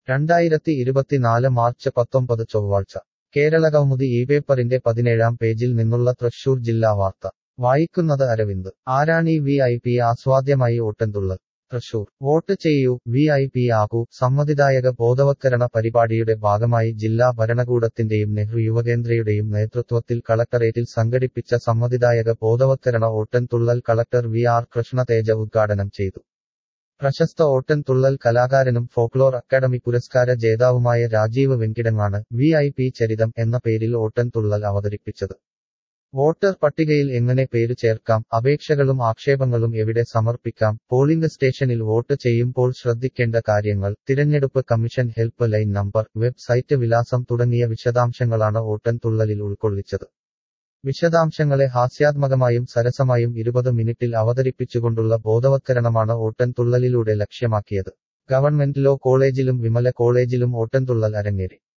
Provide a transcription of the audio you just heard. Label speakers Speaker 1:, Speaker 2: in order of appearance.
Speaker 1: രണ്ടായിരത്തി ഇരുപത്തിനാല് മാർച്ച് പത്തൊമ്പത് ചൊവ്വാഴ്ച കേരളകൗമുദി ഈ പേപ്പറിന്റെ പതിനേഴാം പേജിൽ നിന്നുള്ള തൃശൂർ ജില്ലാ വാർത്ത വായിക്കുന്നത് അരവിന്ദ് ആരാണി വി ഐ പി ആസ്വാദ്യമായി ഓട്ടൻതുള്ളൽ തൃശൂർ വോട്ട് ചെയ്യൂ വി ഐ പി ആകൂ സമ്മതിദായക ബോധവത്കരണ പരിപാടിയുടെ ഭാഗമായി ജില്ലാ ഭരണകൂടത്തിന്റെയും നെഹ്റു യുവകേന്ദ്രയുടെയും നേതൃത്വത്തിൽ കളക്ടറേറ്റിൽ സംഘടിപ്പിച്ച സമ്മതിദായക ബോധവത്കരണ Ottamthullal collector V R Krishnateja ഉദ്ഘാടനം ചെയ്തു പ്രശസ്ത ഓട്ടൻതുള്ളൽ കലാകാരനും ഫോക്ലോർ അക്കാദമി പുരസ്കാര ജേതാവുമായ രാജീവ് വെങ്കിടങ്ങാണ് വി ഐ പി ചരിതം എന്ന പേരിൽ ഓട്ടൻതുള്ളൽ അവതരിപ്പിച്ചത് വോട്ടർ പട്ടികയിൽ എങ്ങനെ പേരു ചേർക്കാം അപേക്ഷകളും ആക്ഷേപങ്ങളും എവിടെ സമർപ്പിക്കാം പോളിംഗ് സ്റ്റേഷനിൽ വോട്ട് ചെയ്യുമ്പോൾ ശ്രദ്ധിക്കേണ്ട കാര്യങ്ങൾ തിരഞ്ഞെടുപ്പ് commission help line number website വിലാസം തുടങ്ങിയ വിശദാംശങ്ങളാണ് ഓട്ടൻതുള്ളലിൽ ഉൾക്കൊള്ളിച്ചത് വിശദാംശങ്ങളെ ഹാസ്യാത്മകമായും സരസമായും ഇരുപത് മിനിറ്റിൽ അവതരിപ്പിച്ചുകൊണ്ടുള്ള ബോധവത്കരണമാണ് ഓട്ടൻതുള്ളലിലൂടെ ലക്ഷ്യമാക്കിയത് ഗവൺമെന്റ് ലോ കോളേജിലും വിമല കോളേജിലും ഓട്ടൻതുള്ളൽ അരങ്ങേറി